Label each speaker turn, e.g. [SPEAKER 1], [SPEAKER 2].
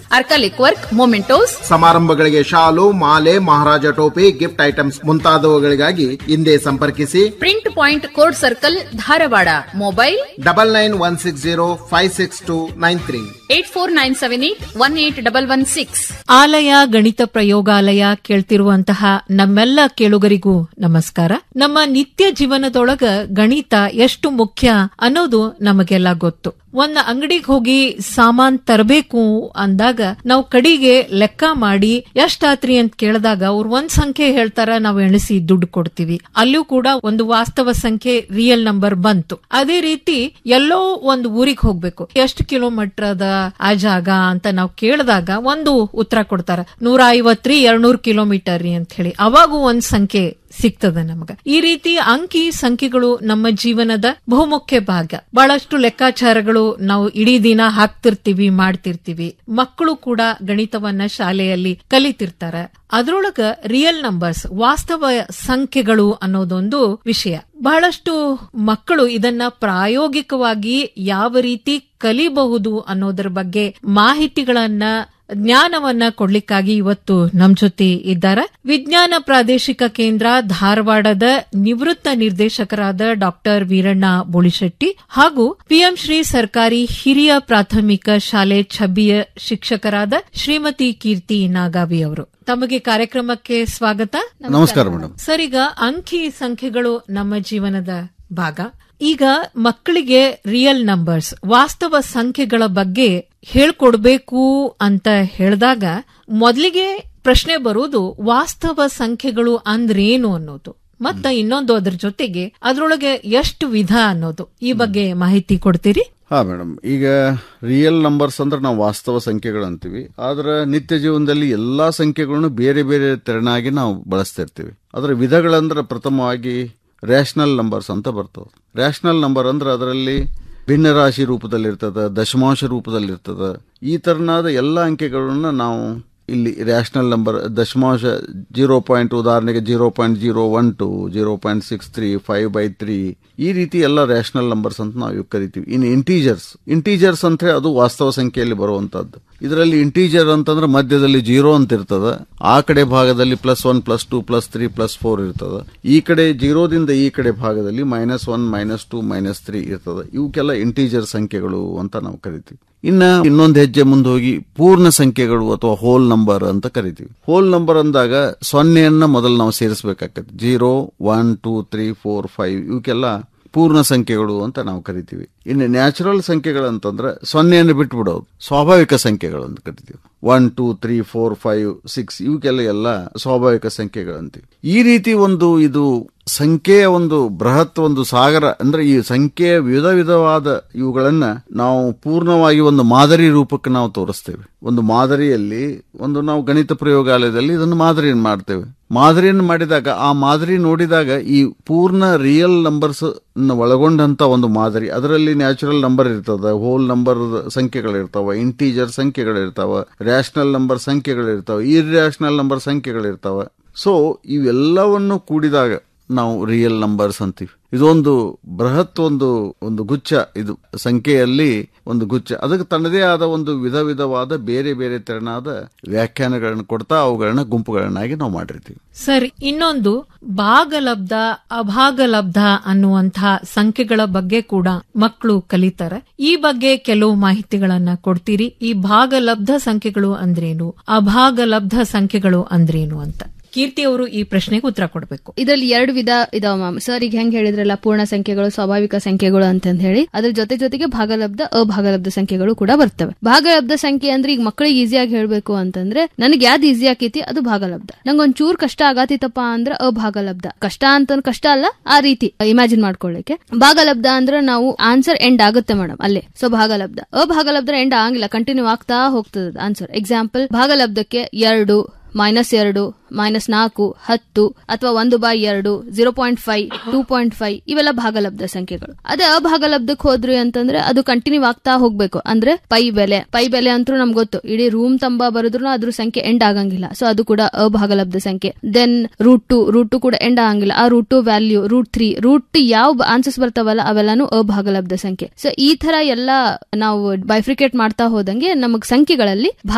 [SPEAKER 1] ಅರ್ಕಲಿಕ್ work mementos
[SPEAKER 2] ಸಮಾರಂಭಗಳಿಗೆ ಶಾಲು ಮಾಲೆ ಮಹಾರಾಜ ಟೋಪಿ ಗಿಫ್ಟ್ ಐಟಮ್ಸ್ ಮುಂತಾದವುಗಳಿಗಾಗಿ ಹಿಂದೆ ಸಂಪರ್ಕಿಸಿ
[SPEAKER 1] print point code circle Dharwad mobile
[SPEAKER 2] double nine one six zero five six two nine three
[SPEAKER 1] eight four nine seven eight one eight double one six
[SPEAKER 3] ಆಲಯ ಗಣಿತ ಪ್ರಯೋಗಾಲಯ ಕೇಳ್ತಿರುವಂತಹ ನಮ್ಮೆಲ್ಲ ಕೇಳುಗರಿಗೂ ನಮಸ್ಕಾರ ನಮ್ಮ ನಿತ್ಯ ಜೀವನದೊಳಗ ಗಣಿತ ಎಷ್ಟು ಮುಖ್ಯ ಅನ್ನೋದು ನಮಗೆಲ್ಲ ಗೊತ್ತು ಒಂದ್ ಅಂಗಡಿಗೆ ಹೋಗಿ ಸಾಮಾನ್ ತರಬೇಕು ಅಂದಾಗ ನಾವು ಕಡಿಗೆ ಲೆಕ್ಕ ಮಾಡಿ ಎಷ್ಟಾತ್ರಿ ಅಂತ ಕೇಳಿದಾಗ ಅವ್ರು ಒಂದ್ ಸಂಖ್ಯೆ ಹೇಳ್ತಾರ ನಾವು ಎಣಿಸಿ ದುಡ್ಡು ಕೊಡ್ತೀವಿ ಅಲ್ಲೂ ಕೂಡ ಒಂದು ವಾಸ್ತವ ಸಂಖ್ಯೆ ರಿಯಲ್ ನಂಬರ್ ಬಂತು ಅದೇ ರೀತಿ ಎಲ್ಲೋ ಒಂದು ಊರಿಗೆ ಹೋಗ್ಬೇಕು ಎಷ್ಟು ಕಿಲೋಮೀಟರ್ ಅದ ಆ ಜಾಗ ಅಂತ ನಾವು ಕೇಳಿದಾಗ ಒಂದು ಉತ್ತರ ಕೊಡ್ತಾರ ನೂರ ಐವತ್ರಿ ಎರಡ್ನೂರ್ ಕಿಲೋಮೀಟರ್ ರೀ ಅಂತ ಹೇಳಿ ಅವಾಗೂ ಒಂದ್ ಸಂಖ್ಯೆ ಸಿಗ್ತದ ನಮಗ ಈ ರೀತಿ ಅಂಕಿ ಸಂಖ್ಯೆಗಳು ನಮ್ಮ ಜೀವನದ ಬಹುಮುಖ್ಯ ಭಾಗ ಬಹಳಷ್ಟು ಲೆಕ್ಕಾಚಾರಗಳು ನಾವು ಇಡೀ ದಿನ ಹಾಕ್ತಿರ್ತೀವಿ ಮಾಡ್ತಿರ್ತೀವಿ ಮಕ್ಕಳು ಕೂಡ ಗಣಿತವನ್ನ ಶಾಲೆಯಲ್ಲಿ ಕಲಿತಿರ್ತಾರ ಅದ್ರೊಳಗ ರಿಯಲ್ ನಂಬರ್ಸ್ ವಾಸ್ತವ ಸಂಖ್ಯೆಗಳು ಅನ್ನೋದೊಂದು ವಿಷಯ ಬಹಳಷ್ಟು ಮಕ್ಕಳು ಇದನ್ನ ಪ್ರಾಯೋಗಿಕವಾಗಿ ಯಾವ ರೀತಿ ಕಲಿಬಹುದು ಅನ್ನೋದರ ಬಗ್ಗೆ ಮಾಹಿತಿಗಳನ್ನ ಜ್ಞಾನವನ್ನ ಕೊಡ್ಲಿಕ್ಕಾಗಿ ಇವತ್ತು ನಮ್ ಜೊತೆ ಇದ್ದಾರೆ ವಿಜ್ಞಾನ ಪ್ರಾದೇಶಿಕ ಕೇಂದ್ರ ಧಾರವಾಡದ ನಿವೃತ್ತ ನಿರ್ದೇಶಕರಾದ ಡಾಕ್ಟರ್ ವೀರಣ್ಣ ಬೋಳಿಶೆಟ್ಟಿ ಹಾಗೂ ಪಿಎಂ ಶ್ರೀ ಸರ್ಕಾರಿ ಹಿರಿಯ ಪ್ರಾಥಮಿಕ ಶಾಲೆ ಛಬ್ಬಿಯ ಶಿಕ್ಷಕರಾದ ಶ್ರೀಮತಿ ಕೀರ್ತಿ ನಾಗಾವಿ ಅವರು ತಮಗೆ ಕಾರ್ಯಕ್ರಮಕ್ಕೆ ಸ್ವಾಗತ
[SPEAKER 4] ನಮಸ್ಕಾರ ಮೇಡಮ್
[SPEAKER 3] ಸರ್ ಈಗ ಅಂಕಿ ಸಂಖ್ಯೆಗಳು ನಮ್ಮ ಜೀವನದ ಭಾಗ ಈಗ ಮಕ್ಕಳಿಗೆ ರಿಯಲ್ ನಂಬರ್ಸ್ ವಾಸ್ತವ ಸಂಖ್ಯೆಗಳ ಬಗ್ಗೆ ಹೇಳ್ಕೊಡ್ಬೇಕು ಅಂತ ಹೇಳಿದಾಗ ಮೊದಲಿಗೆ ಪ್ರಶ್ನೆ ಬರುವುದು ವಾಸ್ತವ ಸಂಖ್ಯೆಗಳು ಅಂದ್ರೇನು ಅನ್ನೋದು ಮತ್ತ ಇನ್ನೊಂದು ಅದ್ರ ಜೊತೆಗೆ ಅದ್ರೊಳಗೆ ಎಷ್ಟು ವಿಧ ಅನ್ನೋದು ಈ ಬಗ್ಗೆ ಮಾಹಿತಿ ಕೊಡ್ತೀರಿ
[SPEAKER 4] ಹಾ ಮೇಡಮ್ ಈಗ ರಿಯಲ್ ನಂಬರ್ಸ್ ಅಂದ್ರೆ ನಾವು ವಾಸ್ತವ ಸಂಖ್ಯೆಗಳು ಅಂತೀವಿ ಆದ್ರೆ ನಿತ್ಯ ಜೀವನದಲ್ಲಿ ಎಲ್ಲಾ ಸಂಖ್ಯೆಗಳನ್ನು ಬೇರೆ ಬೇರೆ ತೆರನಾಗಿ ನಾವು ಬಳಸ್ತಾ ಇರ್ತೀವಿ ಅದರ ವಿಧಗಳಂದ್ರೆ ಪ್ರಥಮವಾಗಿ ರ್ಯಾಷನಲ್ ನಂಬರ್ಸ್ ಅಂತ ಬರ್ತವೆ ರ್ಯಾಷನಲ್ ನಂಬರ್ ಅಂದ್ರೆ ಅದರಲ್ಲಿ ಭಿನ್ನರಾಶಿ ರೂಪದಲ್ಲಿರ್ತದ ದಶಮಾಂಶ ರೂಪದಲ್ಲಿರ್ತದ ಈ ತರನಾದ ಎಲ್ಲ ಅಂಕೆಗಳನ್ನ ನಾವು ಇಲ್ಲಿ ರ್ಯಾಷನಲ್ ನಂಬರ್ ದಶಮಾಂಶ ಜೀರೋ ಪಾಯಿಂಟ್ ಉದಾಹರಣೆಗೆ zero point zero one two zero point six three five by three ಈ ರೀತಿ ಎಲ್ಲ ರ್ಯಾಷನಲ್ ನಂಬರ್ಸ್ ಅಂತ ನಾವು ಇವಾಗ ಕರಿತೀವಿ ಇನ್ನು ಇಂಟೀಜರ್ಸ್ ಇಂಟೀಜರ್ಸ್ ಅಂದ್ರೆ ಅದು ವಾಸ್ತವ ಸಂಖ್ಯೆಯಲ್ಲಿ ಬರುವಂತದ್ದು ಇದರಲ್ಲಿ ಇಂಟೀಜರ್ ಅಂತಂದ್ರೆ ಮಧ್ಯದಲ್ಲಿ ಜೀರೋ ಅಂತ ಇರ್ತದ ಆ ಕಡೆ ಭಾಗದಲ್ಲಿ plus one plus two plus three plus four ಇರ್ತದ ಈ ಕಡೆ ಜೀರೋದಿಂದ ಈ ಕಡೆ ಭಾಗದಲ್ಲಿ minus one minus two minus three ಇರ್ತದ ಇವಕ್ಕೆಲ್ಲ ಇಂಟೀಜರ್ ಸಂಖ್ಯೆಗಳು ಅಂತ ನಾವು ಕರಿತೀವಿ ಇನ್ನ ಇನ್ನೊಂದು ಹೆಜ್ಜೆ ಮುಂದೆ ಹೋಗಿ ಪೂರ್ಣ ಸಂಖ್ಯೆಗಳು ಅಥವಾ ಹೋಲ್ ನಂಬರ್ ಅಂತ ಕರಿತೀವಿ ಹೋಲ್ ನಂಬರ್ ಅಂದಾಗ ಸೊನ್ನೆಯನ್ನ ಮೊದಲು ನಾವು ಸೇರಿಸಬೇಕಾಗತ್ತೆ zero one two three four five ಇವಕ್ಕೆಲ್ಲ ಪೂರ್ಣ ಸಂಖ್ಯೆಗಳು ಅಂತ ನಾವು ಕರಿತೀವಿ ಇನ್ನು ನ್ಯಾಚುರಲ್ ಸಂಖ್ಯೆಗಳು ಅಂತಂದ್ರೆ ಸೊನ್ನೆಯನ್ನು ಬಿಟ್ಬಿಡೋದು ಸ್ವಾಭಾವಿಕ ಸಂಖ್ಯೆಗಳು ಅಂತ ಕರಿತೀವಿ one two three four five six ಇವಕ್ಕೆಲ್ಲ ಎಲ್ಲ ಸ್ವಾಭಾವಿಕ ಸಂಖ್ಯೆಗಳಂತೀವಿ ಈ ರೀತಿ ಒಂದು ಇದು ಸಂಖ್ಯೆಯ ಒಂದು ಬೃಹತ್ ಒಂದು ಸಾಗರ ಅಂದ್ರೆ ಈ ಸಂಖ್ಯೆಯ ವಿಧ ವಿಧವಾದ ಇವುಗಳನ್ನ ನಾವು ಪೂರ್ಣವಾಗಿ ಒಂದು ಮಾದರಿ ರೂಪಕ್ಕೆ ನಾವು ತೋರಿಸ್ತೇವೆ ಒಂದು ಮಾದರಿಯಲ್ಲಿ ಒಂದು ನಾವು ಗಣಿತ ಪ್ರಯೋಗಾಲಯದಲ್ಲಿ ಇದನ್ನು ಮಾದರಿಯನ್ನು ಮಾಡ್ತೇವೆ ಮಾದರಿಯನ್ನು ಮಾಡಿದಾಗ ಆ ಮಾದರಿ ನೋಡಿದಾಗ ಈ ಪೂರ್ಣ ರಿಯಲ್ ನಂಬರ್ಸ್ ಒಳಗೊಂಡಂತ ಒಂದು ಮಾದರಿ ಅದರಲ್ಲಿ ನ್ಯಾಚುರಲ್ ನಂಬರ್ ಇರ್ತದ ಹೋಲ್ ನಂಬರ್ ಸಂಖ್ಯೆಗಳಿರ್ತಾವ ಇಂಟೀಜರ್ ಸಂಖ್ಯೆಗಳಿರ್ತಾವ ರ್ಯಾಷನಲ್ ನಂಬರ್ ಸಂಖ್ಯೆಗಳಿರ್ತಾವ ಇರ್ಯಾಷನಲ್ ನಂಬರ್ ಸಂಖ್ಯೆಗಳಿರ್ತಾವ ಸೊ ಇವೆಲ್ಲವನ್ನು ಕೂಡಿದಾಗ ನಾವು ರಿಯಲ್ ನಂಬರ್ಸ್ ಅಂತೀವಿ ಇದೊಂದು ಬೃಹತ್ ಒಂದು ಒಂದು ಗುಚ್ಛ ಇದು ಸಂಖ್ಯೆಯಲ್ಲಿ ಒಂದು ಗುಚ್ಛ ಅದಕ್ಕೆ ತನ್ನದೇ ಆದ ಒಂದು ವಿಧ ವಿಧವಾದ ಬೇರೆ ಬೇರೆ ತೆರನಾದ ವ್ಯಾಖ್ಯಾನಗಳನ್ನು ಕೊಡ್ತಾ ಅವುಗಳನ್ನ ಗುಂಪುಗಳನ್ನಾಗಿ ನಾವು ಮಾಡಿರ್ತೀವಿ
[SPEAKER 3] ಸರ್ ಇನ್ನೊಂದು ಭಾಗಲಬ್ಧ ಅಭಾಗಲಬ್ಧ ಅನ್ನುವಂತಹ ಸಂಖ್ಯೆಗಳ ಬಗ್ಗೆ ಕೂಡ ಮಕ್ಕಳು ಕಲಿತಾರೆ ಈ ಬಗ್ಗೆ ಕೆಲವು ಮಾಹಿತಿಗಳನ್ನ ಕೊಡ್ತೀರಿ ಈ ಭಾಗಲಬ್ಧ ಸಂಖ್ಯೆಗಳು ಅಂದ್ರೇನು ಅಭಾಗಲಬ್ಧ ಸಂಖ್ಯೆಗಳು ಅಂದ್ರೇನು ಅಂತ ಕೀರ್ತಿ ಅವರು ಈ ಪ್ರಶ್ನೆಗೆ ಉತ್ತರ ಕೊಡಬೇಕು
[SPEAKER 5] ಇದರಲ್ಲಿ ಎರಡು ವಿಧ ಇದಾವ ಮ್ಯಾಮ್ ಸರ್ ಈಗ ಹೆಂಗ್ ಹೇಳಿದ್ರಲ್ಲ ಪೂರ್ಣ ಸಂಖ್ಯೆಗಳು ಸ್ವಾಭಾವಿಕ ಸಂಖ್ಯೆಗಳು ಅಂತಂದ್ ಹೇಳಿ ಅದ್ರ ಜೊತೆ ಜೊತೆಗೆ ಭಾಗಲಬ್ಧ ಅಭಾಗಲಬ್ಧ ಸಂಖ್ಯೆಗಳು ಕೂಡ ಬರ್ತವೆ ಭಾಗಲಬ್ಧ ಸಂಖ್ಯೆ ಅಂದ್ರೆ ಈಗ ಮಕ್ಕಳಿಗೆ ಈಸಿಯಾಗಿ ಹೇಳ್ಬೇಕು ಅಂತಂದ್ರೆ ನನಗೆ ಯಾವ್ದು ಈಸಿ ಆಕೈತಿ ಅದು ಭಾಗಲಬ್ಧ ನಂಗೆ ಒಂದ್ ಚೂರ್ ಕಷ್ಟ ಆಗತ್ತಿತ್ತಪ್ಪ ಅಂದ್ರೆ ಅಭಾಗಲಬ್ಧ ಕಷ್ಟ ಅಂತ ಕಷ್ಟ ಅಲ್ಲ ಆ ರೀತಿ ಇಮ್ಯಾಜಿನ್ ಮಾಡ್ಕೊಳ್ಳಿಕ್ಕೆ ಭಾಗಲಬ್ಧ ಅಂದ್ರೆ ನಾವು ಆನ್ಸರ್ ಎಂಡ್ ಆಗುತ್ತೆ ಮೇಡಮ್ ಅಲ್ಲೇ ಸೊ ಭಾಗಲಬ್ಧ ಅಭಾಗಲಬ್ಧ ಎಂಡ್ ಆಗಂಗಿಲ್ಲ ಕಂಟಿನ್ಯೂ ಆಗ್ತಾ ಹೋಗ್ತದ ಆನ್ಸರ್ ಎಕ್ಸಾಂಪಲ್ ಭಾಗಲಬ್ಧಕ್ಕೆ ಎರಡು ಮೈನಸ್ ಎರಡು ಮೈನಸ್ ನಾಲ್ಕು ಹತ್ತು ಅಥವಾ ಒಂದು ಬೈ ಎರಡು zero point five two point five ಇವೆಲ್ಲ ಭಾಗಲಬ್ಧ ಸಂಖ್ಯೆಗಳು ಅದೇ ಅಭಾಗಲಬ್ಧಕ್ಕೆ ಹೋದ್ರಿ ಅಂತಂದ್ರೆ ಅದು ಕಂಟಿನ್ಯೂ ಆಗ್ತಾ ಹೋಗ್ಬೇಕು ಅಂದ್ರೆ ಪೈ ಬೆಲೆ ಪೈ ಬೆಲೆ ಅಂತೂ ನಮ್ಗೆ ಗೊತ್ತು ಇಡೀ ರೂಮ್ ತಂಬ ಬರೆದ್ರು ಅದ್ರ ಸಂಖ್ಯೆ ಎಂಡ್ ಆಗಂಗಿಲ್ಲ ಸೊ ಅದು ಕೂಡ ಅಭಾಗಲಬ್ಧ ಸಂಖ್ಯೆ then root two root two ಕೂಡ ಎಂಡ್ ಆಗಂಗಿಲ್ಲ ಆ root two value root three root ಯಾವ ಆನ್ಸರ್ಸ್ ಬರ್ತಾವಲ್ಲ ಅವೆಲ್ಲಾನು ಅಭಾಗಲಬ್ಧ ಸಂಖ್ಯೆ ಸೊ ಈ ತರ ಎಲ್ಲ ನಾವು ಬೈಫ್ರಿಕೇಟ್ ಮಾಡ್ತಾ ಹೋದಂಗೆ ನಮಗ್ ಸಂಖ್ಯೆಗಳಲ್ಲಿ